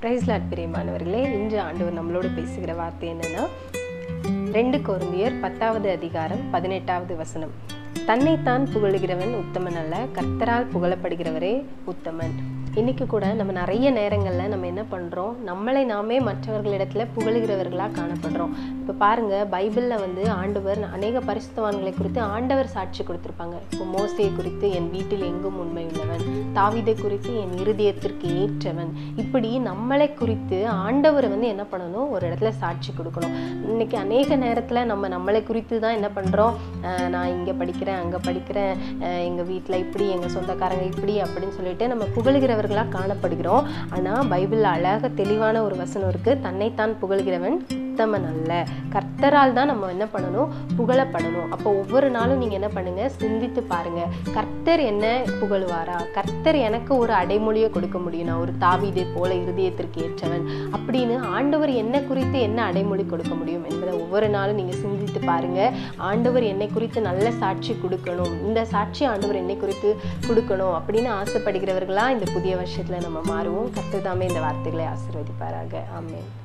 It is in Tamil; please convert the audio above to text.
பிரைஸ்லாட் பிரியமானவர்களே இன்று ஆண்டவர் நம்மளோட பேசுகிற வார்த்தை என்னன்னா ரெண்டு கொருந்தியர் பத்தாவது அதிகாரம் பதினெட்டாவது வசனம் தன்னைத்தான் புகழுகிறவன் உத்தமன் அல்ல கர்த்தரால் புகழப்படுகிறவரே உத்தமன் இன்னைக்கு கூட நம்ம நிறைய நேரங்களில் நம்ம என்ன பண்ணுறோம் நம்மளை நாமே மற்றவர்களிடத்துல புகழுகிறவர்களாக காணப்படுறோம் இப்போ பாருங்க பைபிளில் வந்து ஆண்டவர் அநேக பரிசுத்தவான்களை குறித்து ஆண்டவர் சாட்சி கொடுத்துருப்பாங்க இப்போ மோசையை குறித்து என் வீட்டில் எங்கும் உண்மை உள்ளவன் தாவீதை குறித்து என் இருதயத்திற்கு ஏற்றவன் இப்படி நம்மளை குறித்து ஆண்டவர் வந்து என்ன பண்ணணும் ஒரு இடத்துல சாட்சி கொடுக்கணும் இன்னைக்கு அநேக நேரத்தில் நம்ம நம்மளை குறித்து தான் என்ன பண்ணுறோம் நான் இங்கே படிக்கிறேன் அங்கே படிக்கிறேன் எங்கள் வீட்டில் இப்படி எங்கள் சொந்தக்காரங்க இப்படி அப்படின்னு சொல்லிட்டு நம்ம புகழ்கிறவர்களாக காணப்படுகிறோம் ஆனால் பைபிளில் அழகாக தெளிவான ஒரு வசனம் இருக்குது தன்னைத்தான் புகழ்கிறவன் உத்தமன் அல்ல கர்த்தரால் தான் நம்ம என்ன பண்ணணும் புகழப்படணும் அப்போ ஒவ்வொரு நாளும் நீங்கள் என்ன பண்ணுங்க சிந்தித்து பாருங்க கர்த்தர் என்ன புகழுவாரா கர்த்தர் எனக்கு ஒரு அடைமொழியை கொடுக்க முடியும் நான் ஒரு தாவீதை போல இருதயத்திற்கு ஏற்றவன் அப்படின்னு ஆண்டவர் என்ன குறித்து என்ன அடைமொழி கொடுக்க முடியும் என்பதை ஒவ்வொரு நாளும் நீங்கள் சிந்தித்து பாருங்க ஆண்டவர் என்னை குறித்து நல்ல சாட்சி கொடுக்கணும் இந்த சாட்சி ஆண்டவர் என்னை குறித்து கொடுக்கணும் அப்படின்னு ஆசைப்படுகிறவர்களா இந்த புதிய வருஷத்துல நம்ம மாறுவோம் கர்த்தர் தாமே இந்த வார்த்தைகளை ஆசீர்வதிப்பாராக ஆமென்